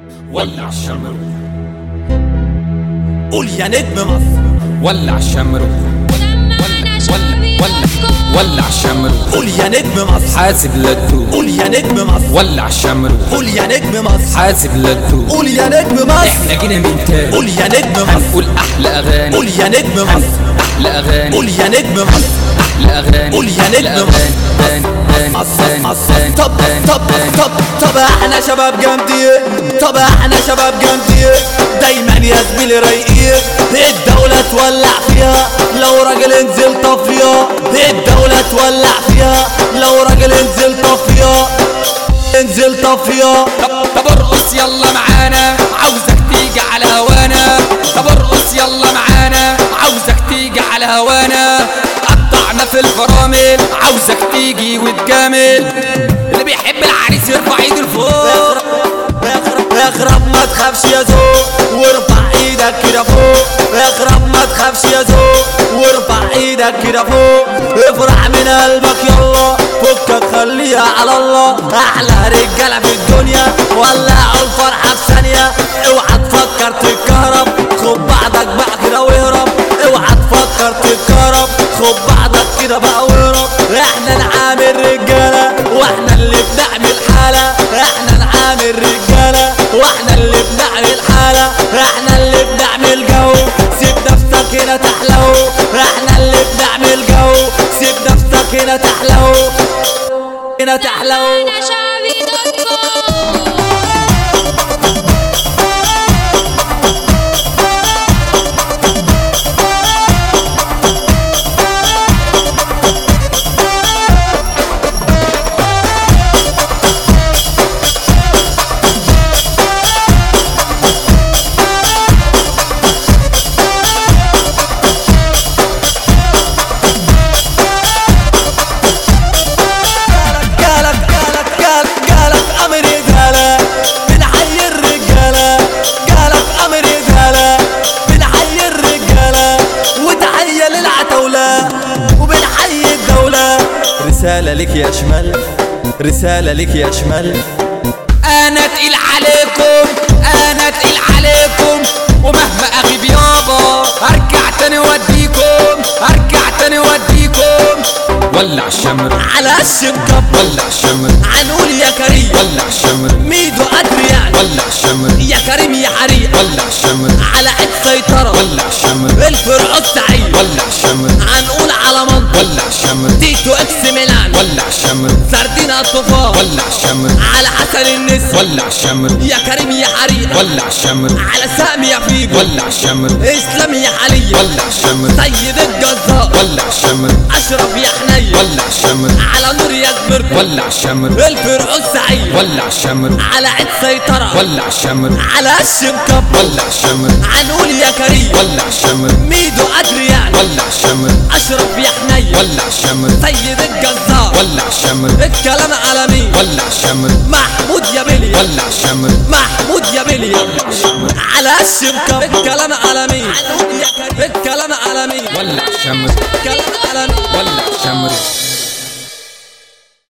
ولع الشمر قول يا نجم مصر ولع الشمر ولع ولع الشمر قول يا نجم مصر حاسب لا تدوب قول يا نجم مصر ولع الشمر قول يا نجم مصر حاسب لا تدوب قول يا نجم مصر احنا جينا من تاني قول يا نجم مصر هنقول احلى اغاني قول يا نجم مصر احلى اغاني قول يا نجم مصر احلى اغاني قول يا نجم أحلى مصر. أغاني. أغاني. مصر أغاني. مصر أغاني. طب أغاني. طب أغاني. طب طب احنا شباب جامدين طب احنا شباب جامدين دايما يا زميلي رايقين الدولة تولع فيها لو راجل انزل طفيها الدولة تولع فيها لو راجل انزل طفيها انزل طفيها طب طب ارقص يلا معانا عاوزك تيجي على هوانا طب ارقص يلا معانا عاوزك تيجي على هوانا قطعنا في الفرامل عاوزك تيجي وتجامل اللي بيحب العريس يرفع ايده لفوق اخرب اخرب ما تخافش يا زوق وارفع ايدك كده فوق اخرب ما تخافش يا زوق وارفع ايدك كده فوق افرح من قلبك يلا فكك خليها على الله احلى رجاله في الدنيا ولعوا الفرحه في ثانيه اوعى تفكر تتكهرب خد بعضك بقى كده واهرب اوعى تفكر تتكهرب خد بعضك كده بقى واهرب احنا نعامل رجاله واحنا اللي بنعمل حاله احنا نعامل رجاله واحنا اللي بنعمل حاله احنا اللي بنعمل جو سيب نفسك هنا تحلو احنا اللي بنعمل جو سيب نفسك هنا تحلو هنا تحلو قالك قالك قالك قالك امر يدهلا بنحيي الرجاله قالك امر يدهلا بنحيي الرجاله وتحيه للعتاوله وبنحيي الدوله رساله لك يا شمال رساله لك يا شمال انا تقيل عليكم انا تقيل عليكم ومهما اغيب يابا ارجع تاني واديكم ارجع تاني واديكم ولع الشمر على الشمكب ولع الشمر هنقول يا كريم ولع الشمر ميدو قدر يعني ولع الشمر يا كريم يا حريق ولع الشمر على عد سيطرة ولع الشمر الفرعون سعيد ولع الشمر هنقول على منطق ولع الشمر تيتو اكس ميلان ولع الشمر سردين الطوفان ولع الشمر على حسن النسر ولع الشمر يا كريم يا حريق ولع الشمر على سامي يا فيجو ولع الشمر اسلام يا حلية ولع الشمر سيد الجزار ولع الشمر اشرف يا حنين ولع الشمر على نور يا زبرت ولع الشمر الفرعون سعيد ولع الشمر على عد سيطرة ولع الشمر على الشمكب ولع الشمر هنقول يا كريم ولع الشمر ميدو ادريان ولع الشمر اشرف يا حنين ولع الشمر سيد الجزار ولع الشمر الكلام عالمي ولع الشمر محمود يا بلي ولع الشمر محمود يا بلي على الشمكب الكلام عالمي الكلام عالمي ولع الشمر الكلام عالمي ولع الشمر